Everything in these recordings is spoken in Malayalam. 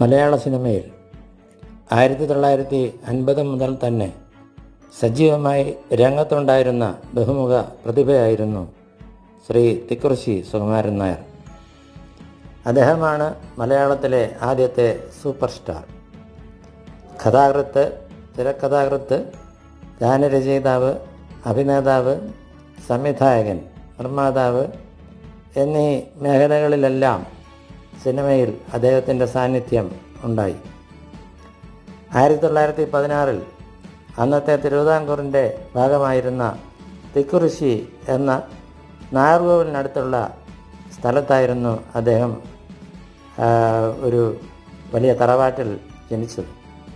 മലയാള സിനിമയിൽ ആയിരത്തി തൊള്ളായിരത്തി അൻപത് മുതൽ തന്നെ സജീവമായി രംഗത്തുണ്ടായിരുന്ന ബഹുമുഖ പ്രതിഭയായിരുന്നു ശ്രീ തിക്കുറിശി സുകുമാരൻ നായർ അദ്ദേഹമാണ് മലയാളത്തിലെ ആദ്യത്തെ സൂപ്പർ സ്റ്റാർ കഥാകൃത്ത് തിരക്കഥാകൃത്ത് ഗാനരചയിതാവ് അഭിനേതാവ് സംവിധായകൻ നിർമ്മാതാവ് എന്നീ മേഖലകളിലെല്ലാം സിനിമയിൽ അദ്ദേഹത്തിൻ്റെ സാന്നിധ്യം ഉണ്ടായി ആയിരത്തി തൊള്ളായിരത്തി പതിനാറിൽ അന്നത്തെ തിരുവിതാംകൂറിൻ്റെ ഭാഗമായിരുന്ന തിക്കുറിശി എന്ന നായർകോവിലിനടുത്തുള്ള സ്ഥലത്തായിരുന്നു അദ്ദേഹം ആ, ഒരു വലിയ തറവാട്ടിൽ ജനിച്ചത്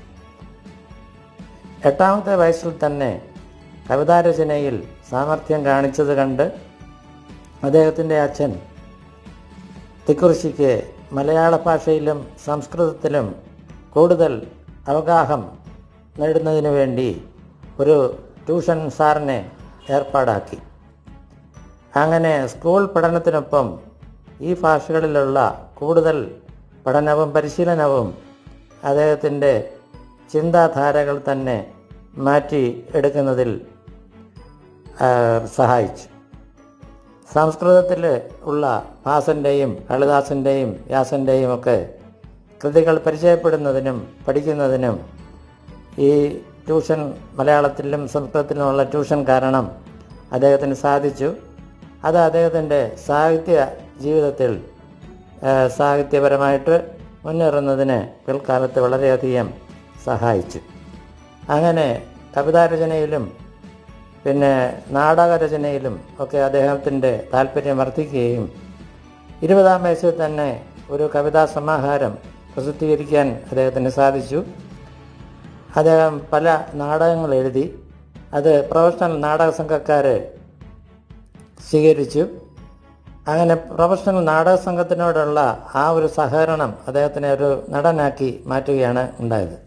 എട്ടാമത്തെ വയസ്സിൽ തന്നെ കവിതാരചനയിൽ സാമർഥ്യം കാണിച്ചത് കണ്ട് അദ്ദേഹത്തിൻ്റെ അച്ഛൻ തിക്കുറിശിക്ക് മലയാള ഭാഷയിലും സംസ്കൃതത്തിലും കൂടുതൽ അവഗാഹം നേടുന്നതിന് വേണ്ടി ഒരു ട്യൂഷൻ സാറിനെ ഏർപ്പാടാക്കി അങ്ങനെ സ്കൂൾ പഠനത്തിനൊപ്പം ഈ ഭാഷകളിലുള്ള കൂടുതൽ പഠനവും പരിശീലനവും അദ്ദേഹത്തിൻ്റെ ചിന്താധാരകൾ തന്നെ മാറ്റി എടുക്കുന്നതിൽ ആ, സഹായിച്ചു സംസ്കൃതത്തിൽ ഉള്ള ഭാസൻ്റെയും കാളിദാസൻ്റെയും വ്യാസൻ്റെയും ഒക്കെ കൃതികൾ പരിചയപ്പെടുന്നതിനും പഠിക്കുന്നതിനും ഈ ട്യൂഷൻ മലയാളത്തിലും സംസ്കൃതത്തിലുമുള്ള ട്യൂഷൻ കാരണം അദ്ദേഹത്തിന് സാധിച്ചു അത് അദ്ദേഹത്തിൻ്റെ സാഹിത്യ ജീവിതത്തിൽ ആ, സാഹിത്യപരമായിട്ട് മുന്നേറുന്നതിന് പിൽക്കാലത്ത് വളരെയധികം സഹായിച്ചു അങ്ങനെ കവിതാരചനയിലും പിന്നെ നാടകരചനയിലും ഒക്കെ അദ്ദേഹത്തിൻ്റെ താല്പര്യം വർദ്ധിക്കുകയും ഇരുപതാം വയസ്സിൽ തന്നെ ഒരു കവിതാ സമാഹാരം പ്രസിദ്ധീകരിക്കാൻ അദ്ദേഹത്തിന് സാധിച്ചു അദ്ദേഹം പല നാടകങ്ങൾ എഴുതി അത് പ്രൊഫഷണൽ നാടക സംഘക്കാർ സ്വീകരിച്ചു അങ്ങനെ പ്രൊഫഷണൽ നാടക സംഘത്തിനോടുള്ള ആ ഒരു സഹകരണം അദ്ദേഹത്തിനെ ഒരു നടനാക്കി മാറ്റുകയാണ് ഉണ്ടായത്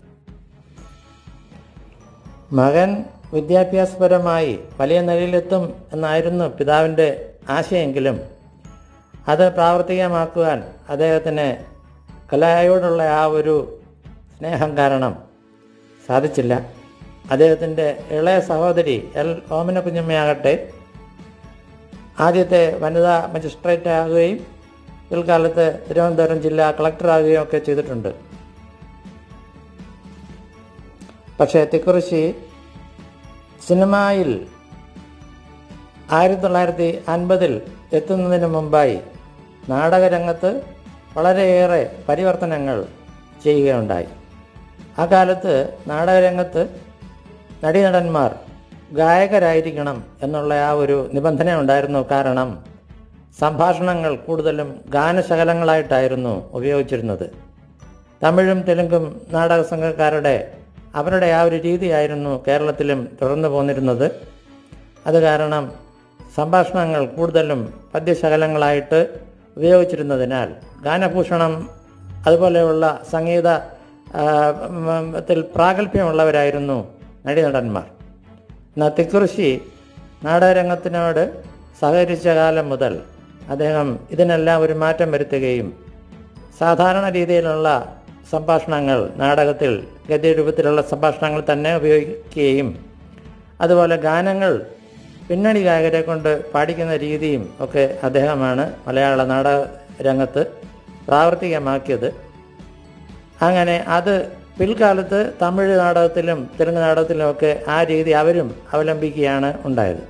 മകൻ വിദ്യാഭ്യാസപരമായി വലിയ നിലയിലെത്തും എന്നായിരുന്നു പിതാവിൻ്റെ ആശയെങ്കിലും അത് പ്രാവർത്തികമാക്കുവാൻ അദ്ദേഹത്തിന് കലയോടുള്ള ആ ഒരു സ്നേഹം കാരണം സാധിച്ചില്ല അദ്ദേഹത്തിൻ്റെ ഇളയ സഹോദരി എൽ ഓമന കുഞ്ഞമ്മയാകട്ടെ ആദ്യത്തെ വനിതാ മജിസ്ട്രേറ്റ് ആകുകയും പിൽക്കാലത്ത് തിരുവനന്തപുരം ജില്ലാ കളക്ടറാകുകയും ഒക്കെ ചെയ്തിട്ടുണ്ട് പക്ഷേ തിക്കുറിശി സിനിമയിൽ ആയിരത്തി തൊള്ളായിരത്തി അൻപതിൽ എത്തുന്നതിന് മുമ്പായി നാടകരംഗത്ത് വളരെയേറെ പരിവർത്തനങ്ങൾ ചെയ്യുകയുണ്ടായി ആ കാലത്ത് നാടകരംഗത്ത് നടീനടന്മാർ ഗായകരായിരിക്കണം എന്നുള്ള ആ ഒരു നിബന്ധന ഉണ്ടായിരുന്നു കാരണം സംഭാഷണങ്ങൾ കൂടുതലും ഗാനശകലങ്ങളായിട്ടായിരുന്നു ഉപയോഗിച്ചിരുന്നത് തമിഴും തെലുങ്കും നാടക സംഘക്കാരുടെ അവരുടെ ആ ഒരു രീതിയായിരുന്നു കേരളത്തിലും തുടർന്നു പോന്നിരുന്നത് അത് കാരണം സംഭാഷണങ്ങൾ കൂടുതലും പദ്യശകലങ്ങളായിട്ട് ഉപയോഗിച്ചിരുന്നതിനാൽ ഗാനഭൂഷണം അതുപോലെയുള്ള സംഗീത ആ, ഉം, ത്തിൽ പ്രാഗൽഭ്യമുള്ളവരായിരുന്നു നടീനടന്മാർ എന്നാൽ തിക്കുറിശി നാടകരംഗത്തിനോട് സഹകരിച്ച കാലം മുതൽ അദ്ദേഹം ഇതിനെല്ലാം ഒരു മാറ്റം വരുത്തുകയും സാധാരണ രീതിയിലുള്ള സംഭാഷണങ്ങൾ നാടകത്തിൽ ഗദ്യരൂപത്തിലുള്ള സംഭാഷണങ്ങൾ തന്നെ ഉപയോഗിക്കുകയും അതുപോലെ ഗാനങ്ങൾ പിന്നണി ഗായകരെ കൊണ്ട് പാടിക്കുന്ന രീതിയും ഒക്കെ അദ്ദേഹമാണ് മലയാള നാടക രംഗത്ത് പ്രാവർത്തികമാക്കിയത് അങ്ങനെ അത് പിൽക്കാലത്ത് തമിഴ് നാടകത്തിലും തെലുങ്ക് നാടകത്തിലും ഒക്കെ ആ രീതി അവരും അവലംബിക്കുകയാണ് ഉണ്ടായത്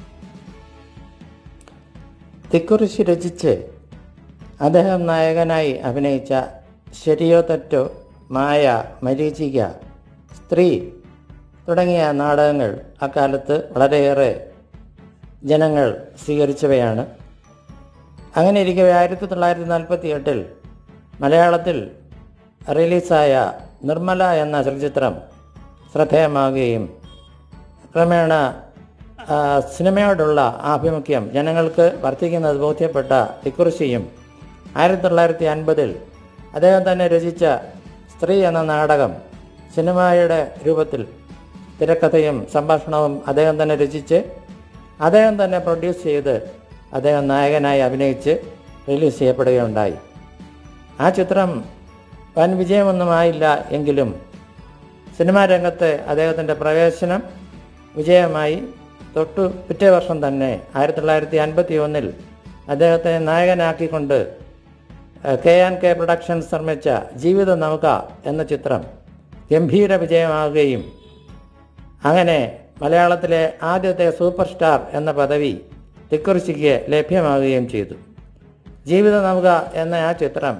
തിക്കുറിശി രചിച്ച് അദ്ദേഹം നായകനായി അഭിനയിച്ച ശരിയോ തെറ്റോ മായ മരീചിക സ്ത്രീ തുടങ്ങിയ നാടകങ്ങൾ അക്കാലത്ത് വളരെയേറെ ജനങ്ങൾ സ്വീകരിച്ചവയാണ് അങ്ങനെ ഇരിക്കവേ ആയിരത്തി തൊള്ളായിരത്തി നാൽപ്പത്തി എട്ടിൽ മലയാളത്തിൽ റിലീസായ നിർമ്മല എന്ന ചലച്ചിത്രം ശ്രദ്ധേയമാകുകയും ക്രമേണ ആ, സിനിമയോടുള്ള ആഭിമുഖ്യം ജനങ്ങൾക്ക് വർദ്ധിക്കുന്നത് ബോധ്യപ്പെട്ട തിക്കുറിശിയും ആയിരത്തി തൊള്ളായിരത്തി അൻപതിൽ അദ്ദേഹം തന്നെ രചിച്ച സ്ത്രീ എന്ന നാടകം സിനിമയുടെ രൂപത്തിൽ തിരക്കഥയും സംഭാഷണവും അദ്ദേഹം തന്നെ രചിച്ച് അദ്ദേഹം തന്നെ പ്രൊഡ്യൂസ് ചെയ്ത് അദ്ദേഹം നായകനായി അഭിനയിച്ച് റിലീസ് ചെയ്യപ്പെടുകയുണ്ടായി ആ ചിത്രം വൻ വിജയമൊന്നുമായില്ല എങ്കിലും സിനിമാ രംഗത്ത് അദ്ദേഹത്തിൻ്റെ പ്രവേശനം വിജയമായി തൊട്ടു പിറ്റേ വർഷം തന്നെ ആയിരത്തി തൊള്ളായിരത്തി അൻപത്തി ഒന്നിൽ അദ്ദേഹത്തെ നായകനാക്കിക്കൊണ്ട് കെ ആൻ കെ പ്രൊഡക്ഷൻസ് നിർമ്മിച്ച ജീവിത നൗക എന്ന ചിത്രം ഗംഭീര വിജയമാവുകയും അങ്ങനെ മലയാളത്തിലെ ആദ്യത്തെ സൂപ്പർ സ്റ്റാർ എന്ന പദവി തിക്കുറിശിക്ക് ലഭ്യമാവുകയും ചെയ്തു ജീവിത നൗക എന്ന ആ ചിത്രം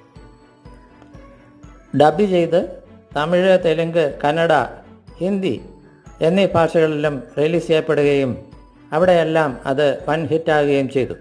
ഡബ് ചെയ്ത് തമിഴ് തെലുങ്ക് കന്നഡ ഹിന്ദി എന്നീ ഭാഷകളിലും റിലീസ് ചെയ്യപ്പെടുകയും അവിടെയെല്ലാം അത് വൻ ഹിറ്റാകുകയും ചെയ്തു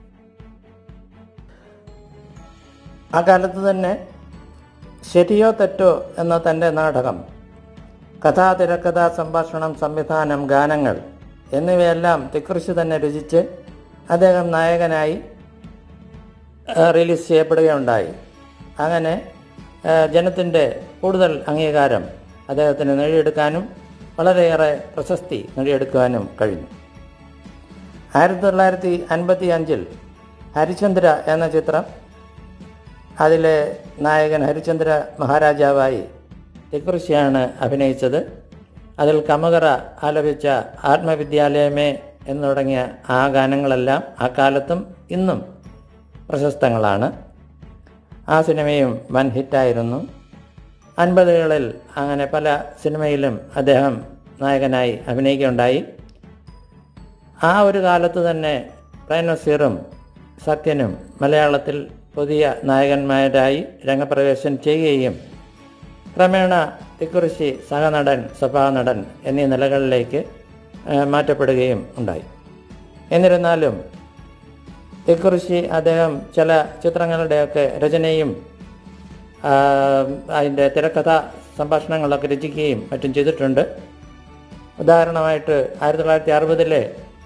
ആ കാലത്ത് തന്നെ ശരിയോ തെറ്റോ എന്ന തൻ്റെ നാടകം കഥാ തിരക്കഥ സംഭാഷണം സംവിധാനം ഗാനങ്ങൾ എന്നിവയെല്ലാം തിക്കുറിശി തന്നെ രചിച്ച് അദ്ദേഹം നായകനായി റിലീസ് ചെയ്യപ്പെടുകയുണ്ടായി അങ്ങനെ ജനത്തിൻ്റെ കൂടുതൽ അംഗീകാരം അദ്ദേഹത്തിന് നേടിയെടുക്കാനും വളരെയേറെ പ്രശസ്തി നേടിയെടുക്കുവാനും കഴിഞ്ഞു ആയിരത്തി തൊള്ളായിരത്തി അൻപത്തി അഞ്ചിൽ ഹരിചന്ദ്ര എന്ന ചിത്രം അതിലെ നായകൻ ഹരിചന്ദ്ര മഹാരാജാവായി തിക്കുറിശിയാണ് അഭിനയിച്ചത് അതിൽ കമകറ ആലപിച്ച ആത്മവിദ്യാലയമേ എന്ന് തുടങ്ങിയ ആ ഗാനങ്ങളെല്ലാം ആ കാലത്തും ഇന്നും പ്രശസ്തങ്ങളാണ് ആ സിനിമയും വൻ ഹിറ്റായിരുന്നു അൻപതുകളിൽ അങ്ങനെ പല സിനിമയിലും അദ്ദേഹം നായകനായി അഭിനയിക്കുകയുണ്ടായി ആ ഒരു കാലത്ത് തന്നെ പ്രേംനസീറും സത്യനും മലയാളത്തിൽ പുതിയ നായകന്മാരായി രംഗപ്രവേശം ചെയ്യുകയും ക്രമേണ തിക്കുറിശി സഹനടൻ സഭാനടൻ എന്നീ നിലകളിലേക്ക് മാറ്റപ്പെടുകയും ഉണ്ടായി എന്നിരുന്നാലും തിക്കുറിശി അദ്ദേഹം ചില ചിത്രങ്ങളുടെയൊക്കെ രചനയും അതിൻ്റെ തിരക്കഥ സംഭാഷണങ്ങളൊക്കെ രചിക്കുകയും മറ്റും ചെയ്തിട്ടുണ്ട് ഉദാഹരണമായിട്ട് ആയിരത്തി തൊള്ളായിരത്തി അറുപതിലെ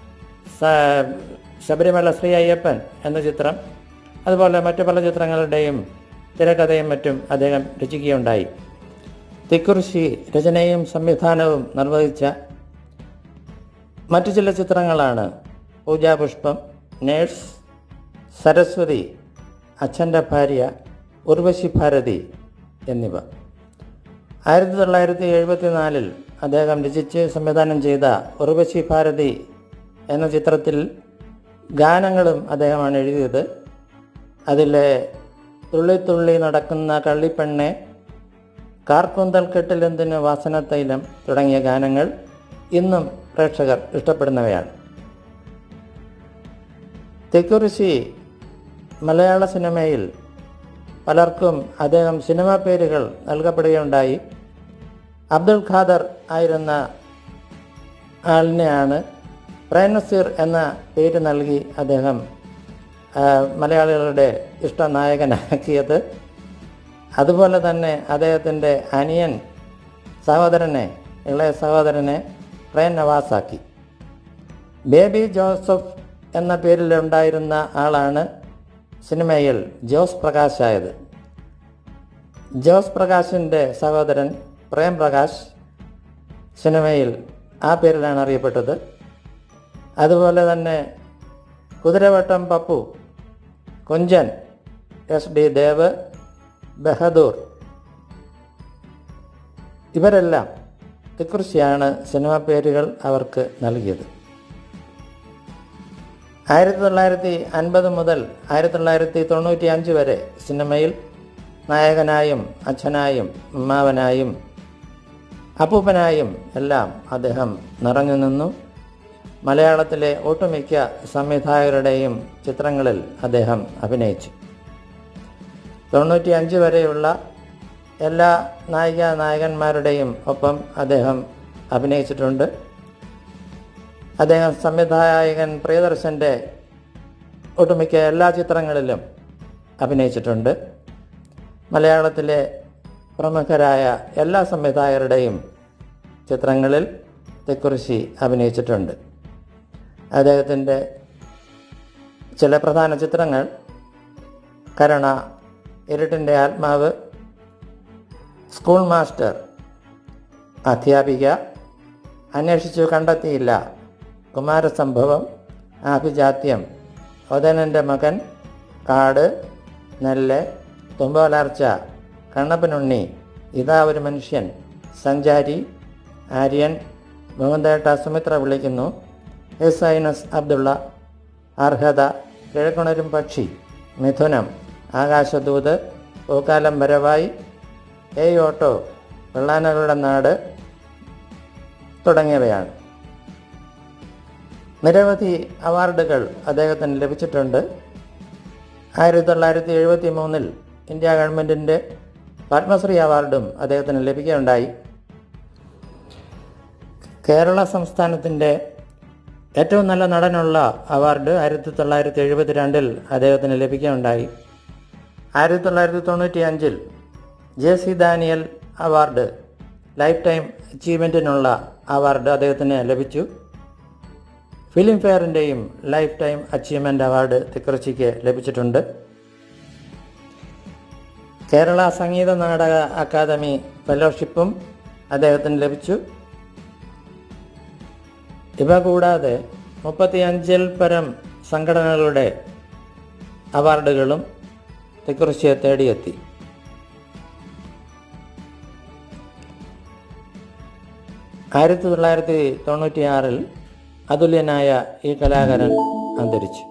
ശബരിമല ശ്രീ അയ്യപ്പൻ എന്ന ചിത്രം അതുപോലെ മറ്റു പല ചിത്രങ്ങളുടെയും തിരക്കഥയും മറ്റും അദ്ദേഹം രചിക്കുകയുണ്ടായി തിക്കുറിശി രചനയും സംവിധാനവും നിർവഹിച്ച മറ്റു ചില ചിത്രങ്ങളാണ് പൂജാപുഷ്പം നേഴ്സ് സരസ്വതി അച്ഛൻ്റെ ഭാര്യ ഉർവശി ഭാരതി എന്നിവ ആയിരത്തി തൊള്ളായിരത്തി എഴുപത്തി നാലിൽ അദ്ദേഹം രചിച്ച് സംവിധാനം ചെയ്ത ഉർവശി ഭാരതി എന്ന ചിത്രത്തിൽ ഗാനങ്ങളും അദ്ദേഹമാണ് എഴുതിയത് അതിലെ തുള്ളി തുള്ളി നടക്കുന്ന കള്ളിപ്പെണ്ണെ കാർക്കൂന്തൽ കെട്ടിലെന്തിന് വാസനത്തൈലം തുടങ്ങിയ ഗാനങ്ങൾ ഇന്നും പ്രേക്ഷകർ ഇഷ്ടപ്പെടുന്നവയാണ് തെക്കുറിശി മലയാള സിനിമയിൽ പലർക്കും അദ്ദേഹം സിനിമാ പേരുകൾ നൽകപ്പെടുകയുണ്ടായി അബ്ദുൽ ഖാദർ ആയിരുന്ന ആളിനെയാണ് പ്രേംനസീർ എന്ന പേര് നൽകി അദ്ദേഹം മലയാളികളുടെ ഇഷ്ടനായകനാക്കിയത് അതുപോലെ തന്നെ അദ്ദേഹത്തിൻ്റെ അനിയൻ സഹോദരനെ ഇളയ സഹോദരനെ പ്രേം നവാസാക്കി ബേബി ജോസഫ് എന്ന പേരിലുണ്ടായിരുന്ന ആളാണ് സിനിമയിൽ ജോസ് പ്രകാശ് ആയത് ജോസ് പ്രകാശിൻ്റെ സഹോദരൻ പ്രേം പ്രകാശ് സിനിമയിൽ ആ പേരിലാണ് അറിയപ്പെട്ടത് അതുപോലെ തന്നെ കുതിരവട്ടം പപ്പു കുഞ്ചൻ എസ് ഡി ദേവ് ബഹദൂർ ഇവരെല്ലാം ഇതേക്കുറിച്ചാണ് സിനിമാ പേരുകൾ അവർക്ക് നൽകിയത് ആയിരത്തി തൊള്ളായിരത്തി അൻപത് മുതൽ ആയിരത്തി തൊള്ളായിരത്തി തൊണ്ണൂറ്റി അഞ്ച് വരെ സിനിമയിൽ നായകനായും അച്ഛനായും അമ്മാവനായും അപ്പൂപ്പനായും എല്ലാം അദ്ദേഹം നിറഞ്ഞു നിന്നു മലയാളത്തിലെ ഒട്ടുമിക്ക സംവിധായകരുടെയും ചിത്രങ്ങളിൽ അദ്ദേഹം അഭിനയിച്ചു തൊണ്ണൂറ്റി അഞ്ച് വരെയുള്ള എല്ലാ നായിക നായകന്മാരുടെയും ഒപ്പം അദ്ദേഹം അഭിനയിച്ചിട്ടുണ്ട് അദ്ദേഹം സംവിധായകൻ പ്രിയദർശൻ്റെ ഒട്ടുമിക്ക എല്ലാ ചിത്രങ്ങളിലും അഭിനയിച്ചിട്ടുണ്ട് മലയാളത്തിലെ പ്രമുഖരായ എല്ലാ സംവിധായകരുടെയും ചിത്രങ്ങളിൽ തെക്കുറിശി അഭിനയിച്ചിട്ടുണ്ട് അദ്ദേഹത്തിൻ്റെ ചില പ്രധാന ചിത്രങ്ങൾ കരുണ ഇരുട്ടിൻ്റെ ആത്മാവ് സ്കൂൾ മാസ്റ്റർ അധ്യാപിക അന്വേഷിച്ചു കണ്ടെത്തിയില്ല കുമാരസംഭവം ആഭിജാത്യം ഒതനൻ്റെ മകൻ കാട് നെല്ല് തുമ്പോലർച്ച കണ്ണപ്പനുണ്ണി ഇതാ ഒരു മനുഷ്യൻ സഞ്ചാരി ആര്യൻ മുഹമ്മദേട്ട സുമിത്ര വിളിക്കുന്നു എസ് ഐനസ് അബ്ദുള്ള അർഹത കിഴക്കുണരും പക്ഷി മിഥുനം ആകാശദൂത് പൂക്കാലം വരവായി എ ഓട്ടോ വെള്ളാനകളുടെ നാട് തുടങ്ങിയവയാണ് നിരവധി അവാർഡുകൾ അദ്ദേഹത്തിന് ലഭിച്ചിട്ടുണ്ട് ആയിരത്തി തൊള്ളായിരത്തി എഴുപത്തി മൂന്നിൽ ഇന്ത്യ ഗവൺമെൻറ്റിൻ്റെ പത്മശ്രീ അവാർഡും അദ്ദേഹത്തിന് ലഭിക്കുകയുണ്ടായി കേരള സംസ്ഥാനത്തിൻ്റെ ഏറ്റവും നല്ല നടനുള്ള അവാർഡ് ആയിരത്തി തൊള്ളായിരത്തി എഴുപത്തി രണ്ടിൽ അദ്ദേഹത്തിന് ലഭിക്കുകയുണ്ടായി ആയിരത്തി തൊള്ളായിരത്തി തൊണ്ണൂറ്റി അഞ്ചിൽ J C Daniel award lifetime അച്ചീവ്മെൻറ്റിനുള്ള അവാർഡ് അദ്ദേഹത്തിന് ലഭിച്ചു ഫിലിം ഫെയറിൻ്റെയും ലൈഫ് ടൈം അച്ചീവ്മെൻ്റ് അവാർഡ് തിക്കർച്ചിക്ക് ലഭിച്ചിട്ടുണ്ട് കേരള സംഗീത നാടക അക്കാദമി ഫെലോഷിപ്പും അദ്ദേഹത്തിന് ലഭിച്ചു ഇവ കൂടാതെ മുപ്പത്തിയഞ്ചിൽ പരം സംഘടനകളുടെ അവാർഡുകളും തിക്കുറിശ്ശിയെ തേടിയെത്തി ആയിരത്തി തൊള്ളായിരത്തി തൊണ്ണൂറ്റിയാറിൽ അതുല്യനായ ഈ കലാകാരൻ അന്തരിച്ചു